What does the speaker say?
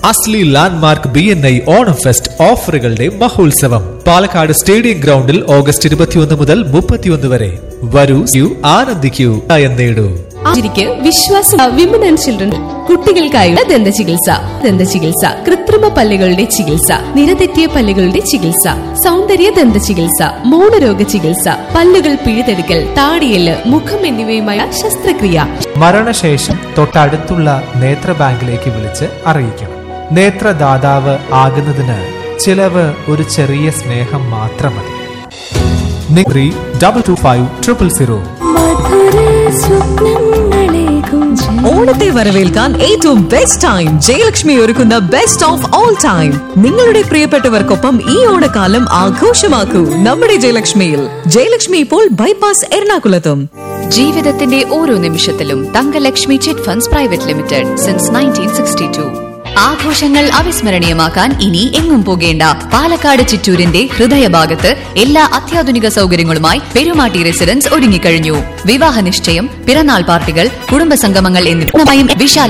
അസ്ലി landmark B N I Onam fest ഓഫറുകളുടെ മഹോത്സവം Palakkad stadium ഗ്രൗണ്ടിൽ ഓഗസ്റ്റ് ഇരുപത്തിയൊന്ന് മുതൽ മുപ്പത്തിയൊന്ന് വരെ വരൂ യു ആനന്ദിക്കൂ ആയ നേടൂ ആചരിക്ക് വിശ്വാസം വിമൻ ആൻഡ് ചിൽഡ്രൻ കുട്ടികൾക്കായുള്ള ദന്ത ചികിത്സ ദന്ത ചികിത്സ കൃത്രിമ പല്ലുകളുടെ ചികിത്സ നിരതെറ്റിയ പല്ലുകളുടെ ചികിത്സ സൗന്ദര്യ ദന്ത ചികിത്സ മൗനരോഗ ചികിത്സ പല്ലുകൾ പിഴുതെടുക്കൽ താടിയല് മുഖം എന്നിവയുമായ ശസ്ത്രക്രിയ മരണശേഷം തൊട്ടടുത്തുള്ള നേത്ര ബാങ്കിലേക്ക് വിളിച്ച് അറിയിക്കണം നേത്രദാതാവ് ആകുന്നതിന് ചിലവ് ഒരു ചെറിയ സ്നേഹം മാത്രം മതി three double two five triple zero ഓണത്തെ വരവേൽക്കാൻ ഏറ്റവും ബെസ്റ്റ് ടൈം ജയലക്ഷ്മി ഒരുക്കുന്ന ബെസ്റ്റ് ഓഫ് ഓൾ ടൈം നിങ്ങളുടെ പ്രിയപ്പെട്ടവർക്കൊപ്പം ഈ ഓണക്കാലം ആഘോഷമാക്കൂ നമ്മുടെ ജയലക്ഷ്മിയിൽ ജയലക്ഷ്മി ഇപ്പോൾ ബൈപ്പാസ് എറണാകുളത്തും ജീവിതത്തിന്റെ ഓരോ നിമിഷത്തിലും Thankalakshmi chit funds private limited since nineteen sixty two ആഘോഷങ്ങൾ അവിസ്മരണീയമാക്കാൻ ഇനി എങ്ങും പോകേണ്ട പാലക്കാട് ചിറ്റൂരിന്റെ ഹൃദയഭാഗത്ത് എല്ലാ അത്യാധുനിക സൗകര്യങ്ങളുമായി പെരുമാട്ടി റെസിഡൻസ് ഒരുങ്ങിക്കഴിഞ്ഞു വിവാഹ നിശ്ചയം പിറന്നാൾ പാർട്ടികൾ കുടുംബസംഗമങ്ങൾ എന്നിവയും വിശാല